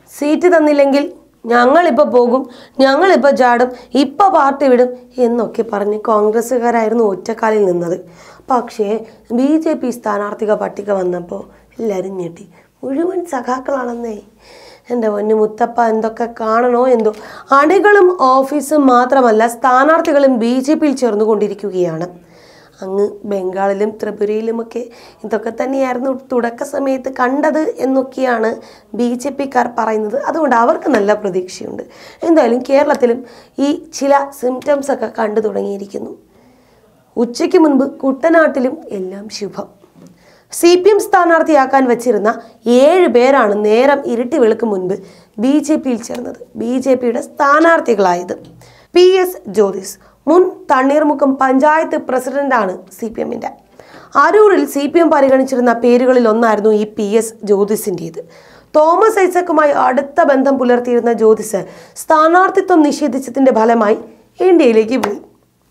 seat തന്നില്ലെങ്കിൽ ഞങ്ങളിപ്പോൾ പോകും ഞങ്ങളിപ്പോൾ ചാടും ഇപ്പോൾ പാർട്ടി വിടും എന്നൊക്കെ പറഞ്ഞ് കോൺഗ്രസ്സുകാരായിരുന്നു ഒറ്റക്കാലിൽ നിന്നത് പക്ഷേ ബി ജെ പി സ്ഥാനാർത്ഥിക പട്ടിക വന്നപ്പോൾ എല്ലാവരും ഞെട്ടി മുഴുവൻ സഖാക്കളാണെന്നേ എൻ്റെ പൊന്നു മുത്തപ്പ എന്തൊക്കെ കാണണോ എന്തോ അണികളും ഓഫീസും മാത്രമല്ല സ്ഥാനാർത്ഥികളും ബി ജെ പിയിൽ ചേർന്നുകൊണ്ടിരിക്കുകയാണ് അങ്ങ് ബംഗാളിലും ത്രിപുരയിലുമൊക്കെ ഇതൊക്കെ തന്നെയായിരുന്നു തുടക്ക സമയത്ത് കണ്ടത് എന്നൊക്കെയാണ് ബി ജെ പിക്കാർ പറയുന്നത് അതുകൊണ്ട് അവർക്ക് നല്ല പ്രതീക്ഷയുണ്ട് എന്തായാലും കേരളത്തിലും ഈ ചില സിംറ്റംസ് ഒക്കെ കണ്ടു തുടങ്ങിയിരിക്കുന്നു ഉച്ചയ്ക്ക് മുൻപ് കുട്ടനാട്ടിലും എല്ലാം ശുഭം സി പി എം സ്ഥാനാർത്ഥിയാക്കാൻ വച്ചിരുന്ന ഏഴ് പേരാണ് നേരം ഇരുട്ടി വെളുക്ക് മുൻപ് ബി ജെ പിയിൽ ചേർന്നത് ബി ജെ പിയുടെ സ്ഥാനാർത്ഥികളായത് പി എസ് ജ്യോതിസ് മുൻ തണ്ണീർമുക്കം പഞ്ചായത്ത് പ്രസിഡന്റാണ് സി പി എമ്മിൻ്റെ അരൂരിൽ സി പി എം പരിഗണിച്ചിരുന്ന പേരുകളിൽ ഒന്നായിരുന്നു ഈ പി എസ് ജ്യോതിസിൻ്റേത് തോമസ് ഐസക്കുമായി അടുത്ത ബന്ധം പുലർത്തിയിരുന്ന ജ്യോതിസ് സ്ഥാനാർത്ഥിത്വം നിഷേധിച്ചതിന്റെ ഫലമായി ഇന്ത്യയിലേക്ക് പോയി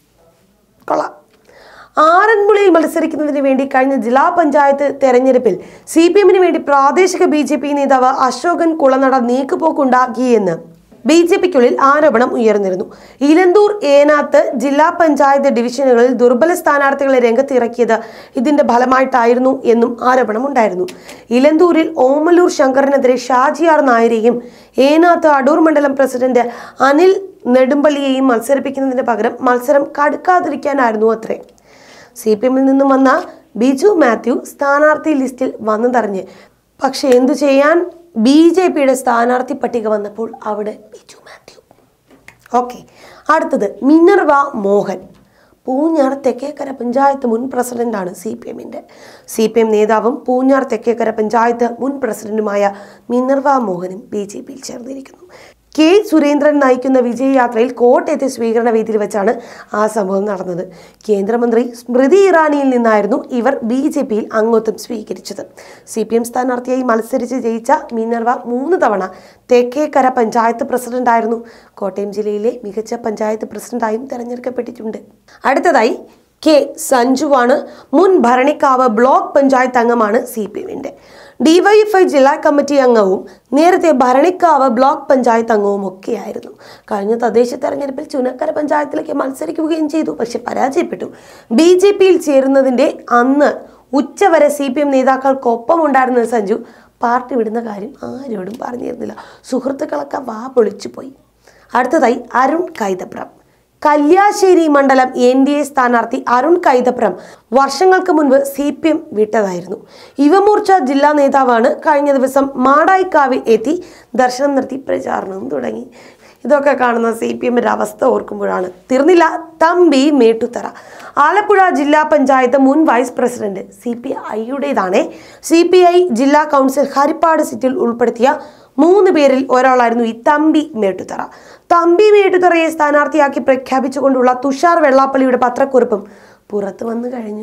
കൊള്ളാം ആറന്മുളയിൽ മത്സരിക്കുന്നതിന് വേണ്ടി കഴിഞ്ഞ ജില്ലാ പഞ്ചായത്ത് തെരഞ്ഞെടുപ്പിൽ സി പി എമ്മിന് വേണ്ടി പ്രാദേശിക ബി ജെ പി നേതാവ് അശോകൻ കുളനട നീക്കുപോക്കുണ്ടാക്കിയെന്ന് ബി ജെ പിക്കുള്ളിൽ ആരോപണം ഉയർന്നിരുന്നു ഇലന്തൂർ ഏനാത്ത് ജില്ലാ പഞ്ചായത്ത് ഡിവിഷനുകളിൽ ദുർബല സ്ഥാനാർത്ഥികളെ രംഗത്തിറക്കിയത് ഇതിന്റെ ഫലമായിട്ടായിരുന്നു എന്നും ആരോപണമുണ്ടായിരുന്നു ഇലന്തൂരിൽ ഓമലൂർ ശങ്കറിനെതിരെ ഷാജിയാർ നായരെയും ഏനാത്ത് അടൂർ മണ്ഡലം പ്രസിഡന്റ് അനിൽ നെടുമ്പള്ളിയെയും മത്സരിപ്പിക്കുന്നതിന് പകരം മത്സരം കടുക്കാതിരിക്കാനായിരുന്നു അത്രേ സി പി എമ്മിൽ നിന്നും വന്ന ബിജു മാത്യു സ്ഥാനാർത്ഥി ലിസ്റ്റിൽ വന്നതറിഞ്ഞ് പക്ഷെ എന്തു ചെയ്യാൻ ബി ജെ പിയുടെ സ്ഥാനാർത്ഥി പട്ടിക വന്നപ്പോൾ അവിടെ ബിജു മാത്യു ഓക്കെ അടുത്തത് മിനർവ മോഹൻ പൂഞ്ഞാർ തെക്കേക്കര പഞ്ചായത്ത് മുൻ പ്രസിഡന്റാണ് സി പി എമ്മിൻ്റെ സി പി എം നേതാവും പൂഞ്ഞാർ തെക്കേക്കര പഞ്ചായത്ത് മുൻ പ്രസിഡന്റുമായ മിനർവ മോഹനും ബി ജെ പിയിൽ ചേർന്നിരിക്കുന്നു കെ സുരേന്ദ്രൻ നയിക്കുന്ന വിജയയാത്രയിൽ കോട്ടയത്തെ സ്വീകരണ വേദിയിൽ വെച്ചാണ് ആ സംഭവം നടന്നത് കേന്ദ്രമന്ത്രി സ്മൃതി ഇറാനിയിൽ നിന്നായിരുന്നു ഇവർ ബി ജെ പിയിൽ അംഗത്വം സ്വീകരിച്ചത് സി പി എം സ്ഥാനാർത്ഥിയായി മത്സരിച്ച് ജയിച്ച മിനർവ മൂന്ന് തവണ തെക്കേക്കര പഞ്ചായത്ത് പ്രസിഡന്റായിരുന്നു കോട്ടയം ജില്ലയിലെ മികച്ച പഞ്ചായത്ത് പ്രസിഡന്റായും തെരഞ്ഞെടുക്കപ്പെട്ടിട്ടുണ്ട് അടുത്തതായി കെ സഞ്ജുവാണ് മുൻ ഭരണിക്കാവ് ബ്ലോക്ക് പഞ്ചായത്ത് അംഗമാണ് സി പി എമ്മിൻ്റെ ഡിവൈഎഫ്ഐ ജില്ലാ കമ്മിറ്റി അംഗവും നേരത്തെ ഭരണിക്കാവ് ബ്ലോക്ക് പഞ്ചായത്ത് അംഗവും ഒക്കെയായിരുന്നു കഴിഞ്ഞ തദ്ദേശ തെരഞ്ഞെടുപ്പിൽ ചുനക്കര പഞ്ചായത്തിലേക്ക് മത്സരിക്കുകയും ചെയ്തു പക്ഷെ പരാജയപ്പെട്ടു ബി ജെ പിയിൽ ചേരുന്നതിൻ്റെ അന്ന് ഉച്ചവരെ സി പി എം നേതാക്കൾക്കൊപ്പം ഉണ്ടായിരുന്ന സഞ്ജു പാർട്ടി വിടുന്ന കാര്യം ആരോടും പറഞ്ഞിരുന്നില്ല സുഹൃത്തുക്കളൊക്കെ വാ പൊളിച്ചു പോയി അടുത്തതായി അരുൺ കൈതപ്രം കല്യാശ്ശേരി മണ്ഡലം എൻ ഡി എ സ്ഥാനാർത്ഥി അരുൺ കൈതപ്രം വർഷങ്ങൾക്ക് മുൻപ് സി പി എം വിട്ടതായിരുന്നു യുവമോർച്ച ജില്ലാ നേതാവാണ് കഴിഞ്ഞ ദിവസം മാടായിക്കാവിൽ എത്തി ദർശനം നടത്തി പ്രചാരണവും തുടങ്ങി ഇതൊക്കെ കാണുന്ന സി പി എമ്മിൻ്റെ അവസ്ഥ ഓർക്കുമ്പോഴാണ് തീർന്നില്ല തമ്പി മേട്ടുത്തറ ആലപ്പുഴ ജില്ലാ പഞ്ചായത്ത് മുൻ വൈസ് പ്രസിഡന്റ് സി പി ഐയുടേതാണേ സി പി ഐ ജില്ലാ കൗൺസിൽ ഹരിപ്പാട് സീറ്റിൽ ഉൾപ്പെടുത്തിയ മൂന്ന് പേരിൽ ഒരാളായിരുന്നു ഈ തമ്പി മേട്ടുത്തറ തമ്പി മേട്ടുത്തറയെ സ്ഥാനാർത്ഥിയാക്കി പ്രഖ്യാപിച്ചുകൊണ്ടുള്ള തുഷാർ വെള്ളാപ്പള്ളിയുടെ പത്രക്കുറിപ്പും പുറത്തു വന്നു കഴിഞ്ഞു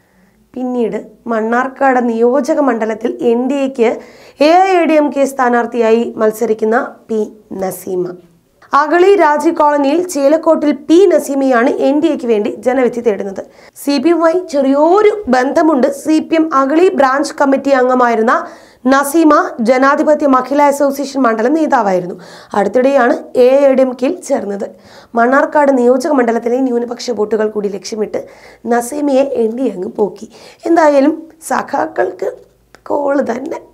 പിന്നീട് മണ്ണാർക്കാട് നിയോജക മണ്ഡലത്തിൽ എൻ ഡി എക്ക് A I D M K സ്ഥാനാർത്ഥിയായി മത്സരിക്കുന്ന പി നസീമ അഗളി രാജി കോളനിയിൽ ചേലക്കോട്ടിൽ പി നസീമയാണ് എൻ ഡി എക്ക് വേണ്ടി ജനവിധി തേടുന്നത് സി പി എമ്മുമായി ചെറിയൊരു ബന്ധമുണ്ട് C P M Agali branch committee അംഗമായിരുന്ന നസീമ ജനാധിപത്യ മഹിളാ അസോസിയേഷൻ മണ്ഡലം നേതാവായിരുന്നു അടുത്തിടെയാണ് എ ഐ ഡി എം കെയിൽ ചേർന്നത് മണ്ണാർക്കാട് നിയോജക മണ്ഡലത്തിലെ ന്യൂനപക്ഷ വോട്ടുകൾ കൂടി ലക്ഷ്യമിട്ട് നസീമയെ എൻ ഡി അങ്ങ് പോക്കി എന്തായാലും സഖാക്കൾക്ക് കോള് തന്നെ